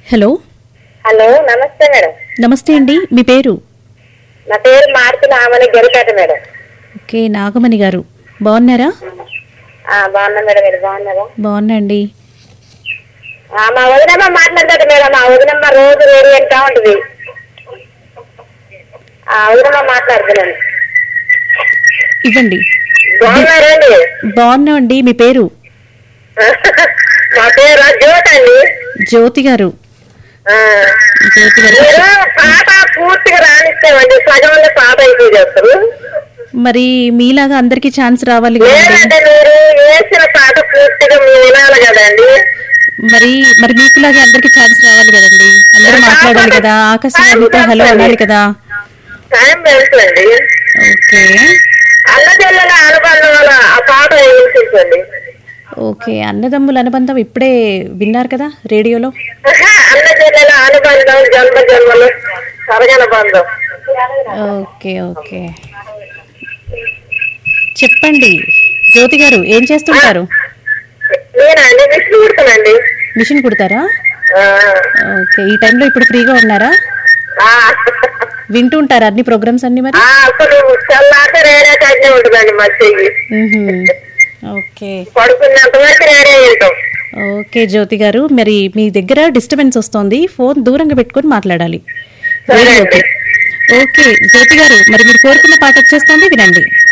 Hello hello నమస్తే madam నమస్తే అండి మీ పేరు నా పేరు మారుతి నామని గరిపేట మేడం ఓకే నాగమణి గారు బాగున్నారా ఆ, బాగున్నా మేడం మీరు బాగున్నారా బాగున్నా అండి ఆ, మా వదినమ్మ మాట్లాడతాడు మేడం మా వదినమ్మ రోజు వేడి వెళ్తా ఉంటుంది ఆ వదినమ్మ మాట్లాడుతున్నాను ఇవ్వండి బాగున్నారండి బాగున్నా అండి మీ పేరు మా పేరు జ్యోతి అండి జ్యోతి గారు ఆ, జ్యోతి గారు మీరు పాట పూర్తిగా రాణిస్తామండి సగంలో పాట అయిపోయి చేస్తారు మరి మీలాగా అందరికీ ఛాన్స్ రావాలి కదండి లేదంటే మీరు వేసిన పాట పూర్తిగా మీరు వినాలి కదండి మరి మరి మీకులాగే అందరికీ ఛాన్స్ రావాలి కదండి అందరూ మాట్లాడాలి కదా ఆకాశవాణితో హలో అనాలి కదా టైం తెలుసండి ఓకే అన్న చెల్లెల అనుబంధం వల్ల ఆ పాట వినిపించండి ఓకే అన్నదమ్ముల అనుబంధం ఇప్పుడే విన్నారు కదా రేడియోలో అన్న చెల్లెల అనుబంధం జన్మ జన్మలు సరగన బంధం ఓకే ఓకే చెప్పండి జ్యోతి గారు ఏం చేస్తుంటారు నేనండి విష్ణు కుడతానండి మిషన్ కుడతారా ఓకే ఈ టైంలో ఇప్పుడు ఫ్రీగా ఉన్నారా వింటూ ఉంటారా అన్ని ప్రోగ్రామ్స్ అన్ని మరి అసలు తెల్లారితే రేడియో కట్నే ఉంటుందండి మా చెయ్యి మ్మ్హ్మ్. ఓకే పడుకున్నంత వరకు రేడియో వింటాం ఓకే జ్యోతి గారు మరి మీ దగ్గర డిస్టర్బెన్స్ వస్తోంది ఫోన్ దూరంగా పెట్టుకొని మాట్లాడాలి సరే రేడియోకి అండి ఓకే జ్యోతి గారు మరి మీరు కోరుకున్న పాట వచ్చేస్తోంది వినండి